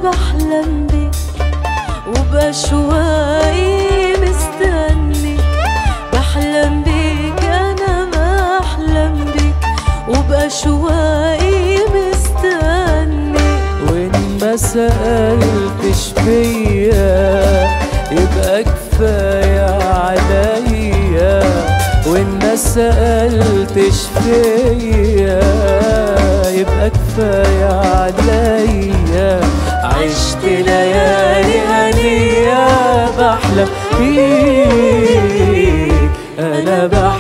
بحلم بيك وبأشواقي مستني بحلم بيك أنا بحلم بيك وبأشواقي مستني وإن ما سألتش فيا يبقى كفاية عليا وإن ما سألتش فيا يبقى كفاية عليا عشت ليالي هنية بحلم بيك أنا بحلم